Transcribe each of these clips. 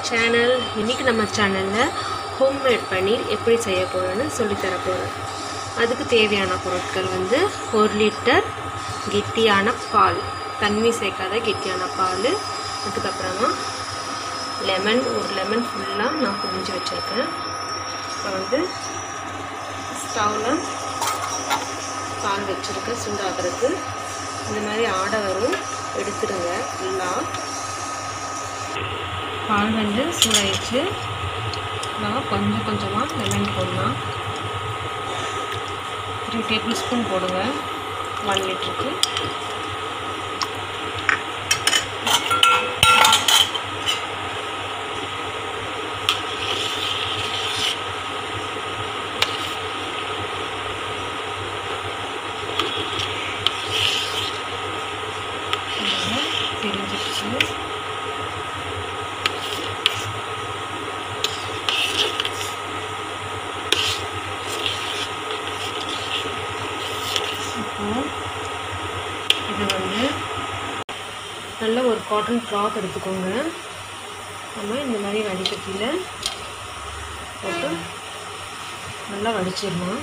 channel இன்றைக்கி நம்ம சேனலில் ஹோம்மேட் பன்னீர் எப்படி செய்ய போகிறோன்னு சொல்லித்தர போகிறோம் அதுக்கு தேவையான பொருட்கள் வந்து ஒரு லிட்டர் கெட்டியான பால் தண்ணி சேர்க்காத கெட்டியான பால் அதுக்கப்புறமா லெமன் ஒரு லெமன் ஃபுல்லாக நான் புரிஞ்சு வச்சுருக்கேன் இப்போ வந்து ஸ்டவ்வில் பால் வச்சுருக்கேன் சூடாகிறதுக்கு இந்த மாதிரி ஆடை வரும் எடுத்துடுங்க ஃபுல்லாக பால் வந்து சூடாயிடுச்சு நம்ம கொஞ்சம் கொஞ்சமாக லெமன் போடலாம் த்ரீ டேபிள் ஸ்பூன் போடுங்க ஒன் லிட்டருக்கு தெரிஞ்சிடுச்சு இப்போ இது வந்து நல்ல ஒரு காட்டன் க்ளாத் எடுத்துக்கோங்க நம்ம இந்த மாதிரி வடிகட்டியில் போட்டு நல்லா வடிச்சிடலாம்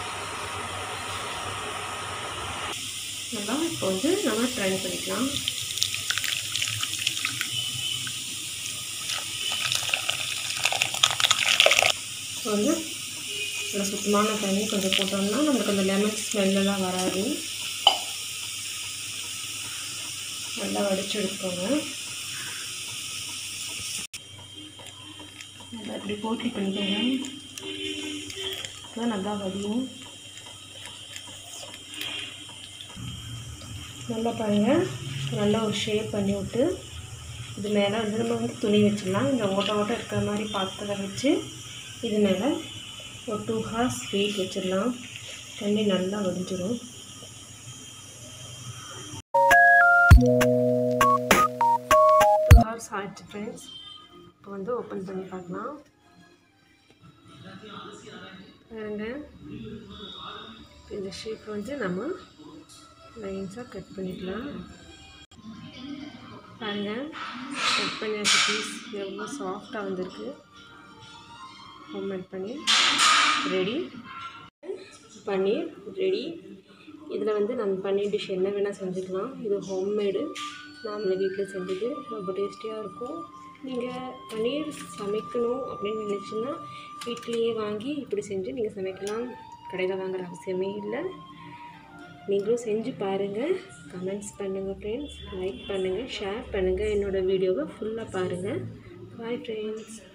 நல்லா இப்போ வந்து நம்ம ட்ரை பண்ணிக்கலாம் இப்போ வந்து நல்ல சுத்தமான தண்ணி கொஞ்சம் போட்டோம்னா நம்மளுக்கு அந்த லெமன் ஸ்மெல்லெல்லாம் வராது நல்லா வடித்து எடுத்துக்கோங்க நல்லா இப்படி போட்டி பண்ணிக்கோங்க அப்போ நல்லா வடியும் நல்லா பாருங்கள் நல்லா ஒரு ஷேப் பண்ணி விட்டு இது மேலே வந்து நம்ம வந்து துணி வச்சிடலாம் இந்த ஓட்ட ஓட்ட இருக்கிற மாதிரி பாத்திரத்தை வச்சு இது மேலே ஒரு டூ ஹார்ஸ் வெயிட் வச்சிடலாம் தண்ணி நல்லா வடிஞ்சிடும் டூ ஹார்ஸ் ஆயிடுச்சு ஃப்ரெண்ட்ஸ் இப்போ வந்து ஓப்பன் பண்ணி பார்க்கலாம் பாருங்க இந்த ஷேப் வந்து நம்ம லைன்ஸாக கட் பண்ணிக்கலாம் பாருங்கள் கட் பண்ணியாச்சு பீஸ் எவ்வளோ சாஃப்டாக வந்திருக்கு homemade paneer ready paneer ready இதில் வந்து நம்ம பன்னீர் டிஷ் என்ன வேணால் செஞ்சுக்கலாம் இது ஹோம்மேடு நாமளே வீட்டில் செஞ்சது ரொம்ப டேஸ்டியாக இருக்கும் நீங்கள் பன்னீர் சமைக்கணும் அப்படின்னு நினச்சிங்கன்னா வீட்லேயே வாங்கி இப்படி செஞ்சு நீங்கள் சமைக்கலாம் கடையில் வாங்குகிற அவசியமே இல்லை நீங்களும் செஞ்சு பாருங்கள் கமெண்ட்ஸ் பண்ணுங்கள் ஃப்ரெண்ட்ஸ் லைக் பண்ணுங்கள் ஷேர் பண்ணுங்கள் என்னோடய வீடியோவை ஃபுல்லாக பாருங்கள் பாய் ஃப்ரெண்ட்ஸ்